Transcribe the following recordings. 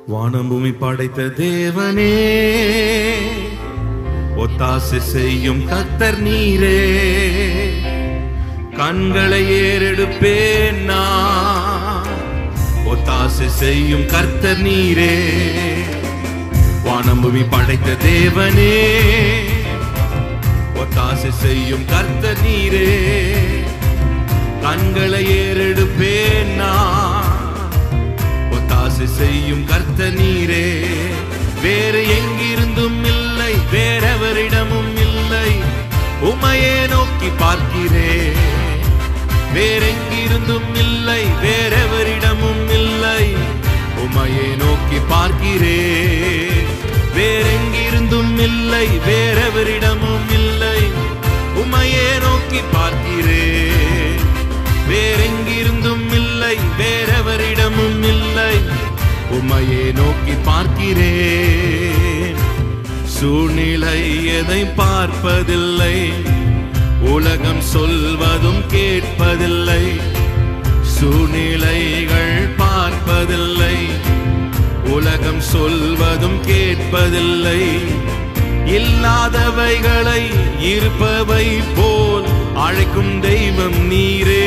வானம் பூமி படைத்த தேவனே ஒத்தாசை செய்யும் கத்தர் நீரே கண்களை ஏறெடுப்பேன் நான் ஒத்தாசை செய்யும் கர்த்தர் நீரே வானம் பூமி படைத்த தேவனே ஒத்தாசை செய்யும் கர்த்தர் நீரே கண்களை ஏறெடுப்பேன் நான் ஒத்தாசை செய்யும் கர்த்த நீரே வேறு எங்கிருந்தும் இல்லை வேறெவரிடமும் இல்லை உமையே நோக்கி பார்க்கிறேன் வேறெங்கிருந்தும் இல்லை வேறெவரிடமும் இல்லை உமையே நோக்கி பார்க்கிறேன் வேறெங்கிருந்தும் இல்லை வேறெவரிடமும் இல்லை உமையே நோக்கி பார்க்கிறேன் வேறெங்கிருந்தும் இல்லை வேறெவரிடமும் இல்லை உமையே நோக்கி பார்க்கிறேன் சூழ்நிலை எதை பார்ப்பதில்லை உலகம் சொல்வதும் கேட்பதில்லை சூழ்நிலைகள் பார்ப்பதில்லை உலகம் சொல்வதும் கேட்பதில்லை இல்லாதவைகளை இருப்பவை போல் அழைக்கும் தெய்வம் நீரே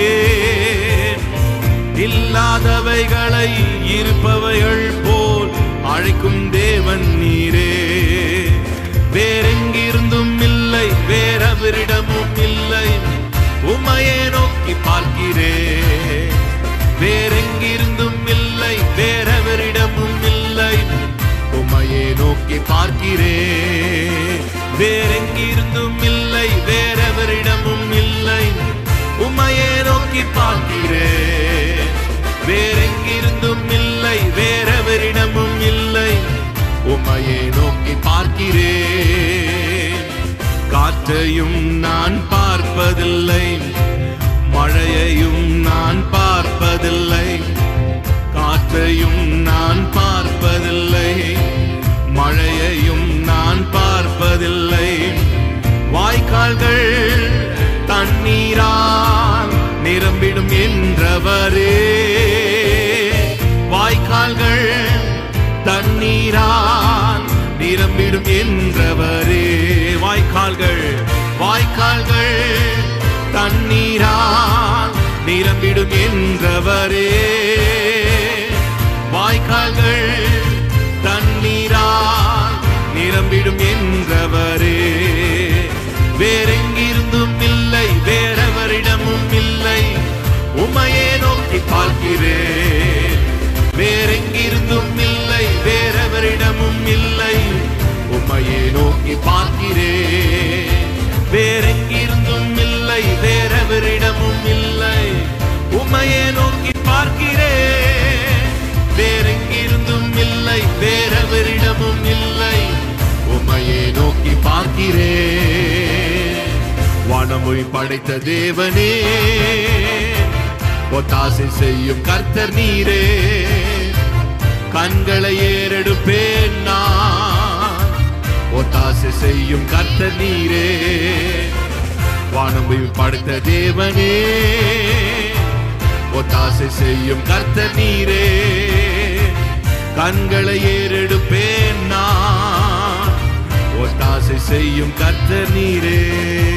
இல்லாதவைகளை இருப்பவைகள் போல் அழைக்கும் தேவன் நீரே வேறெங்கிருந்தும் இல்லை வேறவரிடமும் இல்லை உமையே நோக்கி பார்க்கிறேன் வேறெங்கிருந்தும் இல்லை வேறவரிடமும் இல்லை உமையே நோக்கி பார்க்கிறேன் வேறெங்கிருந்தும் இல்லை வேறவரிடமும் இல்லை உமையே நோக்கி பார்க்கிறேன் வேறெங்கிருந்தும் இல்லை வேறவரிடமும் இல்லை உமையே நோக்கி பார்க்கிறேன் காற்றையும் நான் பார்ப்பதில்லை மழையையும் நான் பார்ப்பதில்லை காற்றையும் நான் பார்ப்பதில்லை மழையையும் நான் பார்ப்பதில்லை வாய்க்கால்கள் தண்ணீரால் நிரம்பிடும் என்றவரே வாய்க்கால்கள் தண்ணீரால் நிரம்பிடும் என்றவரே வாய்க்கால்கள் வாய்க்கால்கள் தண்ணீரால் நிரம்பிடும் என்றவரே வாய்க்கால்கள் தண்ணீரால் நிரம்பிடும் என்றவரே வேறெங்கிருந்தும் இல்லை வேறவரிடமும் இல்லை உமையே நோக்கி பார்க்கிறேன் வேறெங்கிருந்தும் இல்லை வேறவரிடமும் இல்லை உமையே நோக்கி பார்க்கிறேன் வேறெங்கிருந்தும் இல்லை வேறவரிடமும் இல்லை உமையே நோக்கி பார்க்கிறேன் வேறெங்கிருந்தும் இல்லை வேறவரிடமும் இல்லை உமையே நோக்கி பார்க்கிறேன் வானமொழி படைத்த தேவனே ஒத்தாசை செய்யும் கர்த்தர் நீரே கண்களை ஏறெடுப்பேன் நான் ஒத்தாசை செய்யும் கர்த்தர் நீரே வானமொழி படைத்த தேவனே ஒத்தாசை செய்யும் கர்த்தர் நீரே கண்களை ஏறெடுப்பேன் நான் ஒத்தாசை செய்யும் கர்த்தர் நீரே